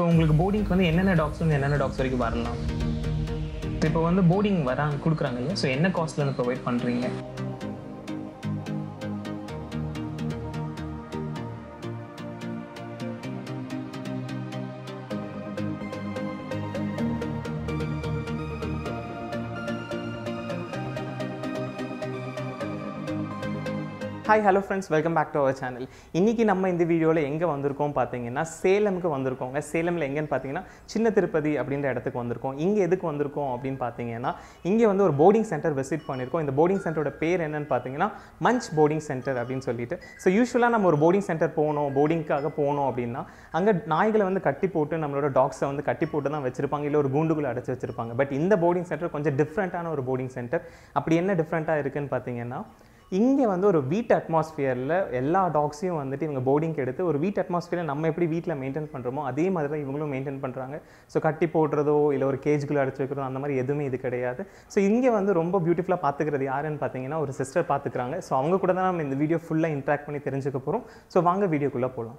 உங்களுக்கு போர்டிங்க்கு வந்து என்னென்ன டாக்ஸ் வந்து என்னென்ன டாக்ஸ் வரைக்கும் வரலாம் இப்போ வந்து போர்டிங் வராங்க கொடுக்குறாங்க இல்லையா ஸோ என்ன காஸ்ட்ல வந்து ப்ரொவைட் பண்ணுறீங்க hi hello friends welcome back to our channel இன்றைக்கி நம்ம இந்த வீடியோவில் எங்கே வந்திருக்கோம் பார்த்தீங்கன்னா சேலமுக்கு வந்திருக்கோங்க சேலமில் எங்கேன்னு பார்த்தீங்கன்னா சின்ன திருப்பதி அப்படின்ற இடத்துக்கு வந்திருக்கோம் இங்கே எதுக்கு வந்திருக்கோம் அப்படின்னு பார்த்தீங்கன்னா இங்கே வந்து ஒரு போர்டிங் சென்டர் விசிட் பண்ணியிருக்கோம் இந்த போர்டிங் சென்டரோட பேர் என்னன்னு பார்த்தீங்கன்னா மஞ்ச் போர்டிங் சென்டர் அப்படின்னு சொல்லிட்டு ஸோ யூஸ்வலாக நம்ம ஒரு போர்டிங் சென்டர் போகணும் போர்டிங்க்காக போகணும் அப்படின்னா அங்கே நாய்களை வந்து கட்டி போட்டு நம்மளோட டாக்ஸை வந்து கட்டி போட்டு தான் வச்சிருப்பாங்க இல்லை ஒரு கூண்டுக்குள்ள அடைச்சி வச்சிருப்பாங்க பட் இந்த போர்டிங் சென்டர் கொஞ்சம் டிஃப்ரெண்ட்டான ஒரு போர்டிங் சென்டர் அப்படி என்ன டிஃப்ரெண்ட்டாக இருக்குன்னு பார்த்தீங்கன்னா இங்கே வந்து ஒரு வீட் அட்மாஸ்ஃபியரில் எல்லா டாக்ஸையும் வந்துட்டு இவங்க போர்டிங்க்கு எடுத்து ஒரு வீட் அட்மாஸ்ஃபியரில் நம்ம எப்படி வீட்டில் மெயின்டைன் பண்ணுறோமோ அதே மாதிரி தான் இவங்களும் மெயின்டைன் பண்ணுறாங்க ஸோ கட்டி போடுறதோ இல்லை ஒரு கேஜுக்குள்ளே அடைச்சி வைக்கிறதோ அந்த மாதிரி எதுவுமே இது கிடையாது ஸோ இங்கே வந்து ரொம்ப பியூட்டிஃபுல்லாக பார்த்துக்கிறது யாருன்னு பார்த்தீங்கன்னா ஒரு சிஸ்டர் பார்த்துக்கிறாங்க ஸோ அவங்க கூட தான் நம்ம இந்த வீடியோ ஃபுல்லாக இன்ட்ராக்ட் பண்ணி தெரிஞ்சுக்க போகிறோம் ஸோ வாங்க வீடியோக்குள்ளே போகலாம்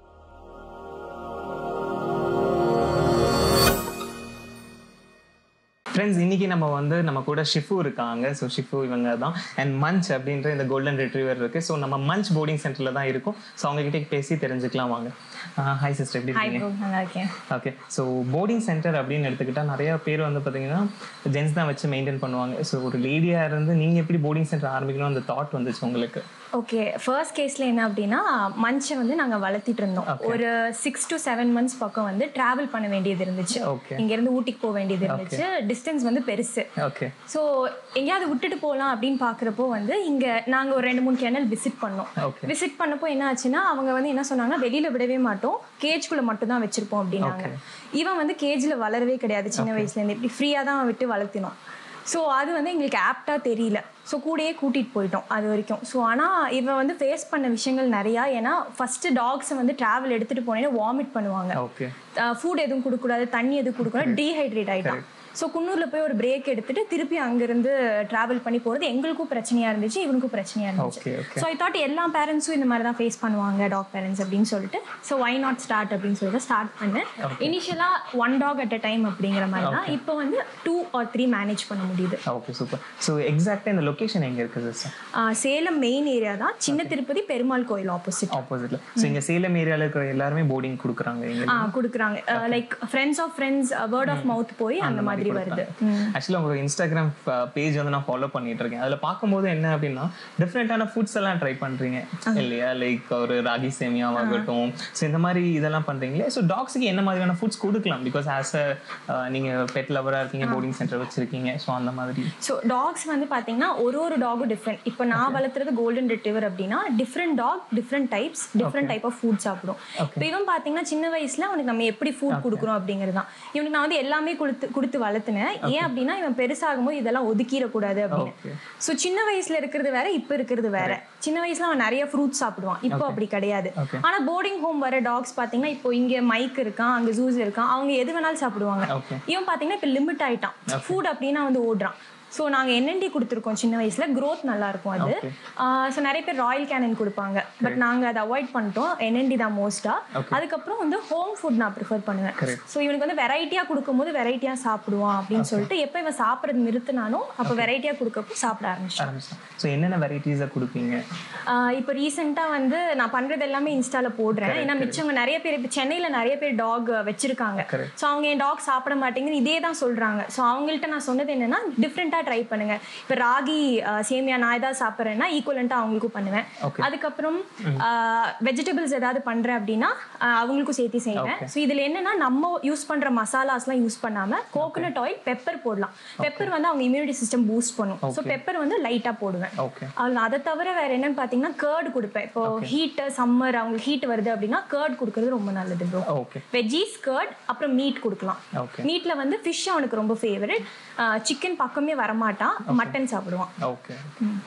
ஃப்ரெண்ட்ஸ் இன்னைக்கு நம்ம வந்து நம்ம கூட ஷிஃபு இருக்காங்க ஸோ ஷிஃபு இவங்க தான் அண்ட் மஞ்ச் அப்படின்ற இந்த கோல்டன் ரிட்ரீவர் இருக்கு ஸோ நம்ம மஞ்ச் போர்டிங் சென்டரில் தான் இருக்கும் ஸோ அவங்க கிட்ட பேசி தெரிஞ்சுக்கலாம் வாங்க ஹாய் சிஸ்டர் எப்படி ஹாய் இருக்கீங்க ப்ரோ நல்லா இருக்கேன் ஓகே ஸோ போர்டிங் சென்டர் அப்படின்னு எடுத்துக்கிட்டால் நிறைய பேர் வந்து பார்த்தீங்கன்னா ஜென்ஸ் தான் வச்சு மெயின்டைன் பண்ணுவாங்க ஸோ ஒரு லேடியாக இருந்து நீங்கள் எப்படி போர்டிங் சென்டர் ஆரம்பிக்கணும் அந்த தாட் வந்துச்சு உங்களுக்கு ஓகே ஃபர்ஸ்ட் கேஸில் என்ன அப்படின்னா மஞ்சை வந்து நாங்கள் வளர்த்திட்டு இருந்தோம் ஒரு சிக்ஸ் டு செவன் மந்த்ஸ் பக்கம் வந்து ட்ராவல் பண்ண வேண்டியது இருந்துச்சு ஓகே இங்கேருந்து ஊட்டிக்கு போக வேண்டியது இருந்துச்சு டிஸ்டன்ஸ் வந்து பெருசு ஓகே ஸோ எங்கேயாவது விட்டுட்டு போகலாம் அப்படின்னு பார்க்குறப்போ வந்து இங்கே நாங்கள் ஒரு ரெண்டு மூணு கேனல் விசிட் பண்ணோம் ஓகே விசிட் பண்ணப்போ என்ன ஆச்சுன்னா அவங்க வந்து என்ன சொன்னாங்கன்னா வெளியில விடவே மாட்டோம் கேஜ்குள்ள மட்டும் தான் வச்சிருப்போம் அப்படின்னாங்க இவன் வந்து கேஜ்ல வளரவே கிடையாது சின்ன வயசுல இருந்து இப்படி ஃப்ரீயா தான் விட்டு வளர்த்தினோம் ஸோ அது வந்து எங்களுக்கு ஆப்டா தெரியல ஸோ கூடயே கூட்டிட்டு போயிட்டோம் அது வரைக்கும் ஸோ ஆனால் இவன் வந்து ஃபேஸ் பண்ண விஷயங்கள் நிறையா ஏன்னா ஃபர்ஸ்ட் டாக்ஸை வந்து டிராவல் எடுத்துட்டு போனேன்னா வாமிட் பண்ணுவாங்க ஓகே ஃபுட் எதுவும் கொடுக்கக்கூடாது தண்ணி எதுவும் கொடுக்கக்கூடாது டீஹைட்ரேட் ஆயிட்டான் ஸோ குன்னூர்ல போய் ஒரு பிரேக் எடுத்துட்டு திருப்பி அங்கிருந்து டிராவல் பண்ணி போறது எங்களுக்கும் பிரச்சனையா இருந்துச்சு இவனுக்கும் பிரச்சனையா இருந்துச்சு okay okay so I thought எல்லா பேரண்ட்ஸும் இந்த மாதிரி தான் ஃபேஸ் பண்ணுவாங்க டாக் பேரண்ட்ஸ் அப்படின்னு சொல்லிட்டு ஸோ வை நாட் ஸ்டார்ட் அப்படின்னு சொல்லிட்டு ஸ்டார்ட் பண்ணேன் இனிஷியலாக one dog at a time அப்படிங்கிற மாதிரி தான் இப்போ வந்து டூ ஆர் த்ரீ மேனேஜ் பண்ண முடியுது ஓகே சூப்பர் ஸோ எக்ஸாக்டாக இந்த லொக்கேஷன் எங்கே இருக்குது சார் ஆஹ் சேலம் மெயின் ஏரியா தான் சின்ன திருப்பதி பெருமாள் கோயில் ஆப்போசிட் ஆப்போசிட்ல ஸோ இங்க சேலம் ஏரியால இருக்கிற எல்லாருமே போர்டிங் கொடுக்குறாங்க இங்க ஆ கொடுக்குறாங்க like friends of friends word of mouth போய் அந்த மாதிரி வருது ஆக்சுவலாக உங்களோட இன்ஸ்டாகிராம் பேஜ் வந்து நான் ஃபாலோ பண்ணிட்டு இருக்கேன் அதில் பார்க்கும்போது என்ன அப்படின்னா டிஃப்ரெண்ட்டான ஃபுட்ஸ் எல்லாம் ட்ரை பண்றீங்க இல்லையா லைக் ஒரு ராகி சேமியாவாகட்டும் ஸோ இந்த மாதிரி இதெல்லாம் பண்றீங்களே ஸோ டாக்ஸுக்கு என்ன மாதிரியான ஃபுட்ஸ் கொடுக்கலாம் பிகாஸ் ஆஸ் அ நீங்க பெட் லவரா இருக்கீங்க போர்டிங் சென்டர் வச்சிருக்கீங்க ஸோ அந்த மாதிரி ஸோ டாக்ஸ் வந்து பார்த்தீங்கன்னா ஒரு ஒரு டாகும் டிஃப்ரெண்ட் இப்போ நான் வளர்த்துறது கோல்டன் ரிட்ரீவர் அப்படின்னா different dog different types different type of food சாப்பிடும் இப்போ இவன் பார்த்தீங்கன்னா சின்ன வயசுல அவனுக்கு நம்ம எப்படி ஃபுட் கொடுக்குறோம் அப்படிங்கிறது தான் இவனுக்கு நான் வந்து எல்லாமே கொடுத்து கொடுத்து வளர்த்துனேன் ஏன் அப்படின்னா இவன் பெருசாகும்போது இதெல்லாம் ஒதுக்கிடக்கூடாது அப்படின்னு ஓகே ஸோ சின்ன வயசுல இருக்கிறது வேற இப்போ இருக்கிறது வேற சின்ன வயசுல அவன் நிறைய ஃப்ரூட்ஸ் சாப்பிடுவான் இப்போ அப்படி கிடையாது Okay. ஆனா போர்டிங் ஹோம் வர டாக்ஸ் பாத்தீங்கன்னா இப்போ இங்க மைக் இருக்கான் அங்க ஜூஸ் இருக்கான் அவங்க எது வேணாலும் சாப்பிடுவாங்க ஓகே இவன் பாத்தீங்கன்னா இப்போ லிமிட் ஆயிட்டான் ஃபுட் அப்படின்னா வந்து ஓடுறான் ஸோ நாங்கள் என்என்டி கொடுத்துருக்கோம் சின்ன வயசுல growth நல்லா இருக்கும் அது Okay. ஸோ நிறைய பேர் ராயல் கேனன் கொடுப்பாங்க பட் நாங்கள் அதை அவாய்ட் பண்ணிட்டோம் என்என்டி தான் மோஸ்டா Okay. அதுக்கப்புறம் வந்து ஹோம் ஃபுட் நான் ப்ரிஃபர் பண்ணுவேன் Correct. ஸோ இவனுக்கு வந்து வெரைட்டியாக கொடுக்கும்போது வெரைட்டியாக சாப்பிடுவான் அப்படின்னு சொல்லிட்டு எப்போ இவன் சாப்பிட்றது நிறுத்தினானோ அப்போ வெரைட்டியாக கொடுக்கப்போ சாப்பிட ஆரம்பிச்சிட்டான் ஆரம்பிச்சேன் ஸோ என்னென்ன வெரைட்டிஸை கொடுப்பீங்க இப்போ ரீசெண்டாக வந்து நான் பண்ணுறது எல்லாமே இன்ஸ்டால போடுறேன் ஏன்னா மிச்சவங்க நிறைய பேர் இப்போ சென்னையில் நிறைய பேர் டாக் வச்சிருக்காங்க Correct. ஸோ அவங்க என் டாக் சாப்பிட மாட்டேங்குது இதே தான் சொல்கிறாங்க ஸோ அவங்கள்ட்ட நான் சொன்னது என்னன்னா டிஃப்ரெண்ட்டாக ட்ரை பண்ணுங்க இப்போ ராகி அஹ், சேமியா நான் ஏதாவது சாப்பிட்றேன்னா ஈக்குவலண்ட்டாக அவங்களுக்கும் பண்ணுவேன் Okay. அதுக்கப்புறம் வெஜிடபிள்ஸ் ஏதாவது பண்ணுறேன் அப்படின்னா அஹ், அவங்களுக்கும் சேர்த்து செய்வேன் ஸோ இதில் என்னன்னா நம்ம யூஸ் பண்ணுற மசாலாஸ்லாம் யூஸ் பண்ணாமல் கோகோனட் ஆயில் பெப்பர் போடலாம் பெப்பர் வந்து அவங்க இம்யூனிட்டி சிஸ்டம் பூஸ்ட் பண்ணும் ஸோ Okay. பெப்பர் வந்து லைட்டாக போடுவேன் ஓகே அவ்வளோ அதை தவிர வேற என்னன்னு பார்த்தீங்கன்னா கேர்டு கொடுப்பேன் இப்போ ஹீட்டு சம்மர் அவங்களுக்கு ஹீட் வருது அப்படின்னா கேர்ட் கொடுக்கறது ரொம்ப நல்லது ப்ரோ ஓகே வெஜ்ஜீஸ் கேர்ட் அப்புறம் மீட் கொடுக்கலாம் ஓகே மீட்ல வந்து ஃபிஷ் அவனுக்கு ரொம்ப ஃபேவரட் சிக்கன் பக்கமே வர தரமாட்டான் மட்டன் சாப்பிடுவான் ஓகே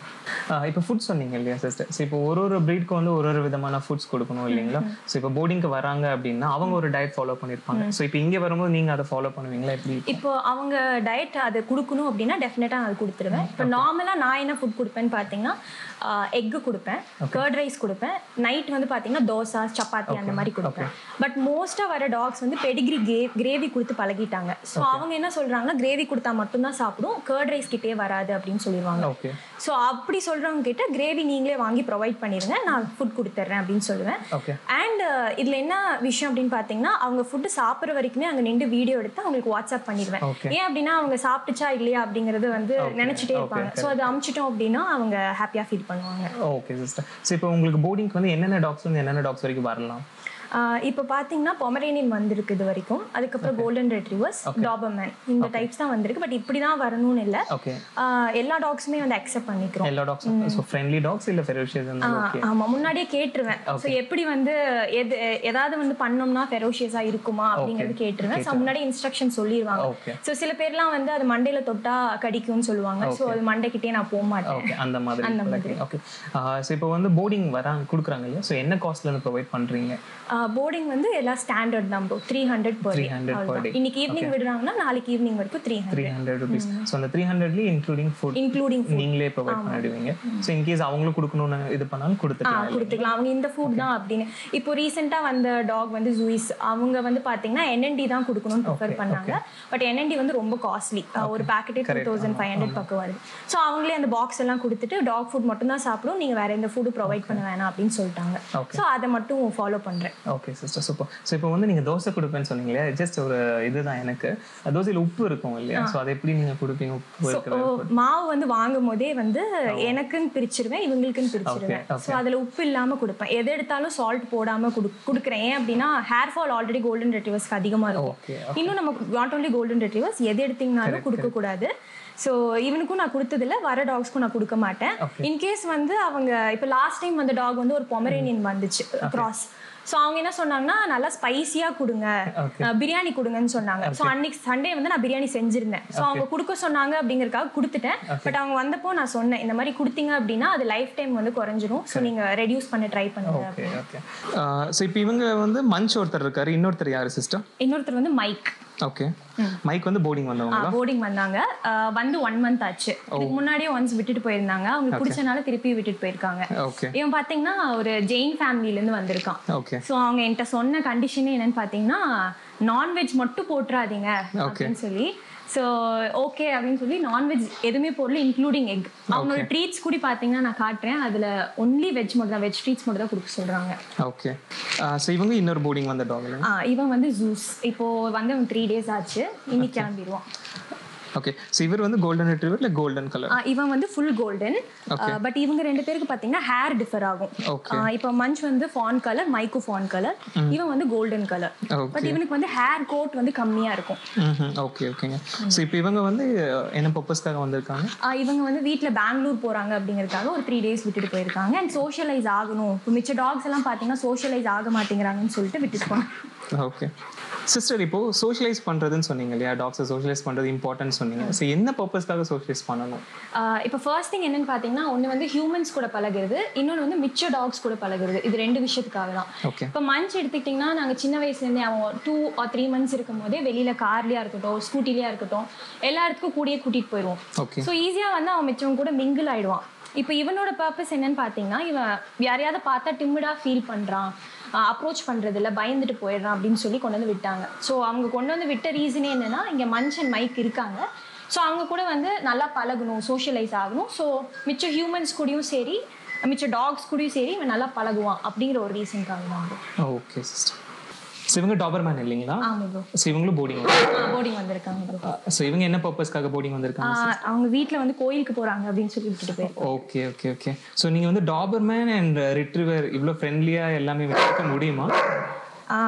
இப்போ ஃபுட் சொன்னீங்க இல்லையா சிஸ்டர் ஸோ இப்போ ஒரு ஒரு ப்ரீட்க்கு வந்து ஒரு ஒரு விதமான ஃபுட்ஸ் கொடுக்கணும் இல்லைங்களா ஸோ இப்போ போர்டிங்க்கு வராங்க அப்படின்னா அவங்க ஒரு டயட் ஃபாலோ பண்ணியிருப்பாங்க ஸோ இப்போ இங்கே வரும்போது நீங்கள் அதை ஃபாலோ பண்ணுவீங்களா எப்படி இப்போ அவங்க டயட் அது கொடுக்கணும் அப்படின்னா டெஃபினட்டாக நான் அது கொடுத்துருவேன் இப்போ நார்மலாக நான் என்ன ஃபுட் கொடுப்பேன்னு பார்த்தீங்கன்னா எக்கு கொடுப்பேன் கர்ட் ரைஸ் கொடுப்பேன் நைட் வந்து பார்த்தீங்கன்னா தோசை சப்பாத்தி அந்த மாதிரி கொடுப்பேன் பட் மோஸ்ட்டாக வர டாக்ஸ் வந்து பெடிகிரி கே கிரேவி கொடுத்து பழகிட்டாங்க ஸோ அவங்க என்ன சொல்கிறாங்கன்னா கிரேவி கொடுத்தா மட்டும்தான் சாப்பிடும் கர்ட் ரைஸ் கிட்டே வராது அப்படின்னு சொல்லிடுவாங்க ஓகே ஸோ அப்படி சொல்கிறவங்க கிட்ட கிரேவி நீங்களே வாங்கி ப்ரொவைட் பண்ணிடுங்க நான் ஃபுட் கொடுத்துட்றேன் அப்படின்னு சொல்லுவேன் ஓகே அண்ட் இதில் என்ன விஷயம் அப்படின்னு பார்த்தீங்கன்னா அவங்க ஃபுட்டு சாப்பிட்ற வரைக்குமே அங்கே நின்று வீடியோ எடுத்து அவங்களுக்கு வாட்ஸ்அப் பண்ணிடுவேன் Okay. ஏன் அப்படின்னா அவங்க சாப்பிட்டுச்சா இல்லையா அப்படிங்கிறது வந்து நினச்சிட்டே இருப்பாங்க ஸோ அது அமுச்சிட்டோம் அப்படின்னா அவங்க ஹாப்பியாக ஃபீல் பண்ணுவாங்க ஓகே சிஸ்டர் ஸோ இப்போ உங்களுக்கு போர்டிங்க்கு வந்து என்னென்ன டாக்ஸ் வந்து என்னென்ன டாக்ஸ் வரைக்கும் வரலாம் ஆஹ் இப்போ பார்த்தீங்கன்னா பொமரேனியன் வந்திருக்கு இது வரைக்கும் அதுக்கப்புறம் கோல்டன் ரெட்ரிவர்ஸ் டாபர்மேன் இந்த டைப்ஸ் தான் வந்திருக்கு பட் இப்படி தான் வரணும்னு இல்லை ஓகே எல்லா டாக்ஸுமே வந்து அக்செப்ட் பண்ணிக்கிறோம் எல்லா டாக்ஸும் ஸோ ஃப்ரெண்ட்லி டாக்ஸ் இல்லை ஃபெரோஷியஸ் இருந்தாலும் ஓகே ஆமா முன்னாடியே கேட்டுருவேன் ஸோ எப்படி வந்து எது ஏதாவது வந்து பண்ணோம்னா ஃபெரோஷியஸா இருக்குமா அப்படிங்கிறது கேட்டுருவேன் ஸோ முன்னாடி இன்ஸ்ட்ரக்ஷன் சொல்லிடுவாங்க ஓகே ஸோ சில பேர்லாம் வந்து அது மண்டையில தொட்டா கடிக்கும்னு சொல்லுவாங்க ஸோ அது மண்டைக்கிட்டே நான் போக மாட்டேன் ஓகே அந்த மாதிரி ஓகே ஸோ இப்போ வந்து போர்டிங் வராங்க கொடுக்குறாங்க இல்லையா ஸோ என்ன காஸ்ட்ல இருந்து ப்ரொவைட் பண்றீங்க போர்டிங் வந்து எல்லாம் ஸ்டாண்டர்ட் தான் bro three hundred per day 300 per day. இன்னைக்கு ஈவினிங் விடுறாங்கன்னா நாளைக்கு ஈவினிங் வரைக்கும் three three hundred hundred rupees so அந்த த்ரீ ஹண்ட்ரட்லேயே இன்க்ளூடிங் ஃபுட் இன்க்ளூடிங் நீங்களே ப்ரொவைட் பண்ணிடுவீங்க ஸோ இன்கேஸ் அவங்களும் கொடுக்கணும்னு இது பண்ணாலும் கொடுத்துக்கலாம் கொடுத்துக்கலாம் அவங்க இந்த ஃபுட் தான் அப்படின்னு இப்போ ரீசெண்டாக வந்த டாக் வந்து ஜூயிஸ் அவங்க வந்து பார்த்தீங்கன்னா என்என்டி தான் கொடுக்கணும்னு ப்ரிஃபர் பண்ணாங்க பட் என்என்டி வந்து ரொம்ப காஸ்ட்லி ஒரு பேக்கெட்டே டூ தௌசண்ட் ஃபைவ் ஹண்ட்ரட் பக்கம் வருது ஸோ அவங்களே அந்த பாக்ஸ் எல்லாம் கொடுத்துட்டு டாக் ஃபுட் மட்டும் தான் சாப்பிடும் நீங்கள் வேற எந்த ஃபுட்டு ப்ரொவைட் பண்ண வேணாம் அப்படின்னு சொல்லிட்டாங்க Okay. ஸோ அதை மட்டும் ஃபாலோ பண்ணுறேன் ஓகே சிஸ்டர் சூப்பர் ஸோ இப்போ வந்து நீங்கள் தோசை கொடுப்பேன்னு சொன்னீங்க இல்லையா ஜஸ்ட் ஒரு இதுதான் எனக்கு தோசையில் உப்பு இருக்கும் இல்லையா ஸோ அதை எப்படி நீங்கள் கொடுப்பீங்க உப்பு இருக்கிற மாவு வந்து வாங்கும் போதே வந்து எனக்குன்னு பிரிச்சிருவேன் இவங்களுக்குன்னு பிரிச்சிருவேன் Okay, ஸோ அதில் உப்பு இல்லாமல் கொடுப்பேன் எது எடுத்தாலும் சால்ட் போடாமல் கொடு கொடுக்குறேன் ஏன் அப்படின்னா ஹேர் ஃபால் ஆல்ரெடி கோல்டன் ரெட்ரிவர்ஸ்க்கு அதிகமாக இருக்கும் ஓகே இன்னும் நம்ம நாட் only கோல்டன் ரெட்ரிவர்ஸ் எது எடுத்தீங்கனாலும் கொடுக்க கூடாது ஸோ இவனுக்கும் நான் கொடுத்ததில்ல வர டாக்ஸ்க்கும் நான் கொடுக்க மாட்டேன் இன்கேஸ் வந்து அவங்க இப்போ லாஸ்ட் டைம் வந்த டாக் வந்து ஒரு பொமரேனியன் வந்துச்சு கிராஸ் ஸோ அவங்க என்ன சொன்னாங்கன்னா நல்லா ஸ்பைசியாக கொடுங்க Okay. அஹ் பிரியாணி கொடுங்கன்னு சொன்னாங்க ஸோ அன்னைக்கு சண்டே வந்து நான் பிரியாணி செஞ்சிருந்தேன் ஸோ அவங்க கொடுக்க சொன்னாங்க அப்படிங்கறதுக்காக கொடுத்துட்டேன் பட் அவங்க வந்தப்போ நான் சொன்னேன் இந்த மாதிரி கொடுத்தீங்க அப்படின்னா அது லைஃப் டைம் வந்து குறைஞ்சிரும் ஸோ நீங்க ரெடியூஸ் பண்ண ட்ரை பண்ணுங்க ஓகே ஓகே ஸோ இப்போ இவங்க வந்து மஞ்ச் ஒருத்தர் இருக்காரு இன்னொருத்தர் யாரு சிஸ்டம் இன்னொருத்தர் வந்து மைக் ஓகே மைக் வந்து போர்டிங் வந்தவங்களா போர்டிங் வந்தாங்க அஹ் வந்து ஒன் மந்த் ஆச்சு இதுக்கு முன்னாடியே ஒன்ஸ் விட்டுட்டு போயிருந்தாங்க அவங்களுக்கு பிடிச்சனால திருப்பி விட்டுட்டு போயிருக்காங்க ஓகே இவன் பாத்தீங்கன்னா ஒரு ஜெயின் ஃபேமிலில இருந்து வந்திருக்கான் ஓகே ஸோ அவங்க என்கிட்ட சொன்ன கண்டிஷனே என்னன்னு பாத்தீங்கன்னா நான்வெஜ் மட்டும் போட்டுறாதீங்க அப்படின்னு சொல்லி ஸோ ஓகே அப்படின்னு சொல்லி நான்வெஜ் எதுவுமே போடல இன்க்ளூடிங் எக் அவங்களோட ட்ரீட்ஸ் கூட பார்த்தீங்கன்னா நான் காட்டுறேன் அதில் ஒன்லி வெஜ் மட்டும் தான் வெஜ் ட்ரீட்ஸ் மட்டும் தான் கொடுக்க சொல்கிறாங்க ஓகே ஸோ இவங்க இன்னொரு போர்டிங் வந்த டாக் ஆ இவன் வந்து ஜூஸ் இப்போ வந்து அவன் த்ரீ டேஸ் ஆச்சு இன்னைக்கு கிளம்பிடுவான் ஓகே ஸோ இவர் வந்து கோல்டன் ரெட்ரீவர் இல்லை கோல்டன் கலர் ஆ, இவன் வந்து ஃபுல் கோல்டன் பட் இவங்க ரெண்டு பேருக்கு பார்த்தீங்கன்னா ஹேர் டிஃபர் ஆகும் Okay. ஆ, இப்போ மஞ்ச் வந்து ஃபான் கலர் மைக்கு ஃபான் கலர் இவன் வந்து கோல்டன் கலர் ஓகே பட் இவனுக்கு வந்து ஹேர் கோட் வந்து கம்மியா இருக்கும் ம் ஓகே ஓகேங்க ஸோ இப்போ இவங்க வந்து என்ன பர்பஸ்க்காக வந்திருக்காங்க ஆ, இவங்க வந்து வீட்டில் பெங்களூர் போறாங்க அப்படிங்கறதுக்காக ஒரு த்ரீ டேஸ் விட்டுட்டு போயிருக்காங்க அண்ட் சோஷியலைஸ் ஆகணும் இப்போ மிச்ச டாக்ஸ் எல்லாம் பார்த்தீங்கன்னா சோஷியலைஸ் ஆக மாட்டேங்கிறாங்கன்னு சொல்லிட்டு விட்டுட்டு போனாங்க ஓகே சிஸ்டர் இப்போ சோஷியலைஸ் பண்றதுன்னு சொன்னீங்க இல்லையா டாக்ஸை சோஷியலைஸ் பண்றது இம்பார்ட்டன்ட் சொன்னீங்க ஸோ என்ன பர்பஸ்க்காக சோஷியலைஸ் பண்ணணும் ஆஹ் இப்போ ஃபர்ஸ்ட் திங் என்னன்னு பார்த்தீங்கன்னா ஒன்று வந்து ஹியூமன்ஸ் கூட பழகுறது இன்னொன்று வந்து மிச்ச டாக்ஸ் கூட பழகுறது இது ரெண்டு விஷயத்துக்காக தான் ஓகே இப்போ மஞ்ச் எடுத்துக்கிட்டிங்கன்னா நாங்கள் சின்ன வயசுலேருந்தே அவன் டூ ஆர் த்ரீ மந்த்ஸ் இருக்கும் போதே வெளியில் கார்லேயா இருக்கட்டும் ஸ்கூட்டிலேயா இருக்கட்டும் எல்லா இடத்துக்கும் கூடயே கூட்டிகிட்டு போயிடுவோம் ஓகே ஸோ ஈஸியாக வந்து அவன் மிச்சவங்க கூட மிங்கிள் ஆயிடுவான் இப்போ இவனோட பர்பஸ் என்னன்னு பார்த்தீங்கன்னா இவன் யாரையாவது பார்த்தா டிம்மிடாக ஃபீல் பண்ணுறான் அப்ரோச் பண்ணுறது இல்லை பயந்துட்டு போயிடுறான் அப்படின்னு சொல்லி கொண்டு வந்து விட்டாங்க ஸோ அவங்க கொண்டு வந்து விட்ட ரீசனே என்னன்னா இங்கே மஞ்ச் அண்ட் மைக் இருக்காங்க ஸோ அவங்க கூட வந்து நல்லா பழகணும் சோஷியலைஸ் ஆகணும் ஸோ மிச்ச ஹியூமன்ஸ் கூடயும் சரி மிச்ச டாக்ஸ் கூடயும் சரி இவன் நல்லா பழகுவான் அப்படிங்கிற ஒரு ரீசனுக்காக தான் ஓகே சிஸ்டர் ஸோ இவங்க டாபர்மேன் இல்லைங்களா ஆமாம் ப்ரோ ஸோ இவங்களும் போர்டிங் போர்டிங் வந்திருக்காங்க ப்ரோ ஸோ இவங்க என்ன பர்பஸ்க்காக போர்டிங் வந்திருக்காங்க அவங்க வீட்டில் வந்து கோயிலுக்கு போகிறாங்க அப்படின்னு சொல்லி விட்டுட்டு போயிருக்காங்க ஓகே ஓகே ஓகே ஸோ நீங்கள் வந்து டாபர்மேன் அண்ட் ரிட்ரிவர் இவ்வளோ ஃப்ரெண்ட்லியாக எல்லாமே வச்சுக்க முடியுமா ஆஹ்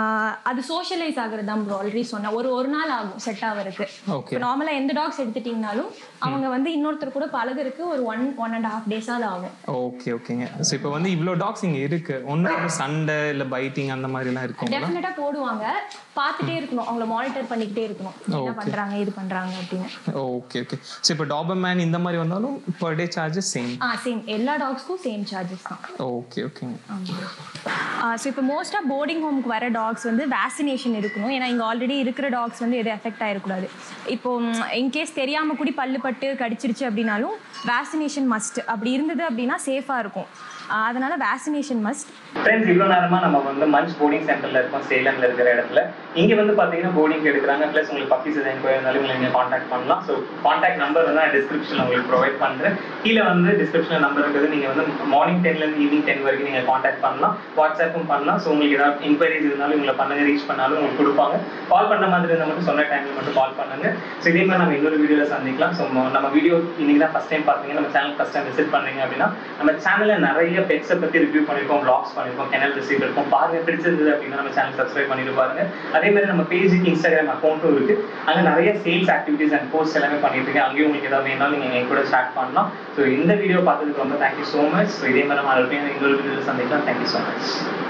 அது சோஷியலைஸ் ஆகுறது தான் ப்ரோ ஆல்ரெடி சொன்னேன் ஒரு ஒரு நாள் ஆகும் செட் ஆகிறதுக்கு ஓகே இப்போ நார்மலாக எந்த டாக்ஸ் எடுத்துட்டிங்கனாலும் அவங்க வந்து இன்னொருத்தர் கூட பழகுறதுக்கு ஒரு ஒன் ஒன் அண்ட் ஹாஃப் டேஸாவது ஆகும் ஓகே ஓகேங்க ஸோ இப்போ வந்து இவ்வளோ டாக்ஸ் இங்கே இருக்கு ஒன்று வந்து சண்டை இல்லை பைட்டிங் அந்த மாதிரிலாம் இருக்குங்களா டெஃபினட்டா போடுவாங்க பார்த்துட்டே இருக்கணும் அவங்கள மானிட்டர் பண்ணிக்கிட்டே இருக்கணும் என்ன பண்றாங்க இது பண்றாங்க அப்படின்னு ஓகே ஓகே ஸோ இப்போ டாபர்மேன் இந்த மாதிரி வந்தாலும் பர் டே சார்ஜஸ் சேம் ஆ சேம் எல்லா டாக்ஸ்க்கும் சேம் சார்ஜஸ் தான் ஓகே ஓகேங்க ஸோ இப்போ மோஸ்ட்டாக போர்டிங் ஹோம்க்கு வர டாக்ஸ் வந்து வேக்சினேஷன் இருக்கணும் ஏன்னா இங்கே ஆல்ரெடி இருக்கிற டாக்ஸ் வந்து எதுவும் எஃபெக்ட் ஆகிருக்கூடாது இப்போ இன்கேஸ் தெரியாமல் கூடி பல்லு பட்டு கடிச்சிருச்சு அப்படின்னாலும் வேக்சினேஷன் மஸ்ட் அப்படி இருந்தது அப்படின்னா சேஃபாக இருக்கும் ஆஹ் அதனால வேக்சினேஷன் மஸ்ட் ஃப்ரெண்ட்ஸ் இவ்வளோ நேரமா நம்ம வந்து மஞ்ச் போர்டிங் சென்டர்ல இருக்கோம் சேலம்ல இருக்கிற இடத்துல இங்க வந்து பாத்தீங்கன்னா போர்டிங் எடுக்கிறாங்க ப்ளஸ் உங்களுக்கு பப்பீஸ் எதாவது போயிருந்தாலும் உங்களை நீங்க காண்டாக்ட் பண்ணலாம் ஸோ காண்டாக்ட் நம்பர் வந்து நான் டிஸ்கிரிப்ஷன்ல உங்களுக்கு ப்ரொவைட் பண்றேன் கீழே வந்து டிஸ்கிரிப்ஷன்ல நம்பர் இருக்குது நீங்க வந்து மார்னிங் டென்ல இருந்து ஈவினிங் டென் வரைக்கும் நீங்க காண்டாக்ட் பண்ணலாம் வாட்ஸ்அப்பும் பண்ணலாம் ஸோ உங்களுக்கு ஏதாவது இன்கொயரிஸ் இருந்தாலும் உங்களை பண்ணுங்க ரீச் பண்ணாலும் உங்களுக்கு கொடுப்பாங்க கால் பண்ண மாதிரி இருந்தால் மட்டும் சொன்ன டைம்ல மட்டும் கால் பண்ணுங்க ஸோ இதே மாதிரி நம்ம இன்னொரு வீடியோல சந்திக்கலாம் ஸோ நம்ம வீடியோ இன்னைக்கு தான் ஃபஸ்ட் டைம் பார்த்தீங்க நம்ம சேனல் ஃபஸ்ட் டைம் விசிட் பண்றீங்க அப்படின்னா நம்ம சேனல்ல நிறைய பெட்ஸை பத்தி ரிவ்யூ பண்ணிருக்கோம் vlogs பண்ணிருக்கோம் கெனல் ரிசீவ் இருக்கும் பாருங்க பிடிச்சிருந்தது அப்படின்னா நம்ம சேனல் சப்ஸ்கிரைப் பண்ணிட்டு பாருங்க அதே மாதிரி நம்ம பேஜுக்கு இன்ஸ்டாகிராம் அக்கௌண்ட்டும் இருக்கு அங்க நிறைய சேல்ஸ் ஆக்டிவிட்டிஸ் அண்ட் போஸ்ட் எல்லாமே பண்ணிட்டு இருக்கேன் அங்கேயும் உங்களுக்கு ஏதாவது வேணாலும் நீங்க என் கூட ஸ்டார்ட் பண்ணலாம் ஸோ இந்த வீடியோ பார்த்ததுக்கு ரொம்ப தேங்க்யூ ஸோ மச் ஸோ இதே மாதிரி நம்ம அடுத்த இன்னொரு வீடியோவில் சந்திக்கலாம் தேங்க்யூ ஸோ மச்